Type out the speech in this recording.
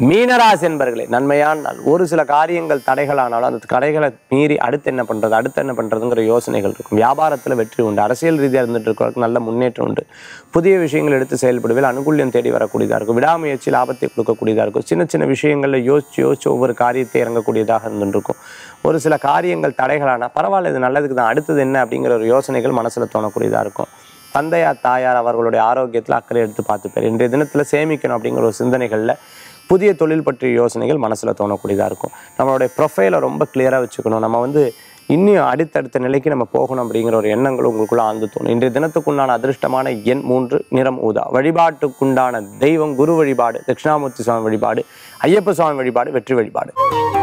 மீனராசி என்பர்களே நன்மையான நாள் ஒரு சில காரியங்கள் தடைகளானாலும் அந்த தடைகளை மீறி அடுத்து என்ன பண்றது அடுத்து என்ன பண்றதுங்கிற யோசனைகள் இருக்கும் வியாபாரத்தில் வெற்றி உண்டு அரசியல் ரீதியாக இருந்துட்டு இருக்கிறவருக்கு நல்ல முன்னேற்றம் உண்டு புதிய விஷயங்கள் எடுத்து செயல்படுவதில் அனுகூல்யம் தேடி வரக்கூடியதாக இருக்கும் விடாமுயற்சி லாபத்தை கொடுக்கக்கூடியதாக இருக்கும் சின்ன சின்ன விஷயங்களில் யோசிச்சு யோசிச்சு ஒவ்வொரு காரியத்தை இறங்கக்கூடியதாக இருந்துருக்கும் ஒரு சில காரியங்கள் தடைகளானா பரவாயில்ல இது நல்லதுக்கு தான் அடுத்தது என்ன அப்படிங்கிற ஒரு யோசனைகள் மனசில் தோணக்கூடியதாக இருக்கும் தந்தையார் தாயார் அவர்களுடைய ஆரோக்கியத்தில் அக்கறை எடுத்து பார்த்துப்பார் இன்றைய தினத்தில் சேமிக்கணும் அப்படிங்கிற ஒரு சிந்தனைகளில் புதிய தொழில் பற்றிய யோசனைகள் மனசில் தோணக்கூடியதாக இருக்கும் நம்மளுடைய ப்ரொஃபைலை ரொம்ப கிளியராக வச்சுக்கணும் நம்ம வந்து இன்னும் அடுத்தடுத்த நிலைக்கு நம்ம போகணும் அப்படிங்கிற ஒரு எண்ணங்கள் உங்களுக்குள்ள ஆழ்ந்து தோணும் இன்றைய தினத்துக்குண்டான அதிர்ஷ்டமான எண் மூன்று நிறம் ஊதா வழிபாட்டுக்குண்டான தெய்வம் குரு வழிபாடு தட்சிணாமூர்த்தி சுவாமி வழிபாடு ஐயப்ப சுவாமி வழிபாடு வெற்றி வழிபாடு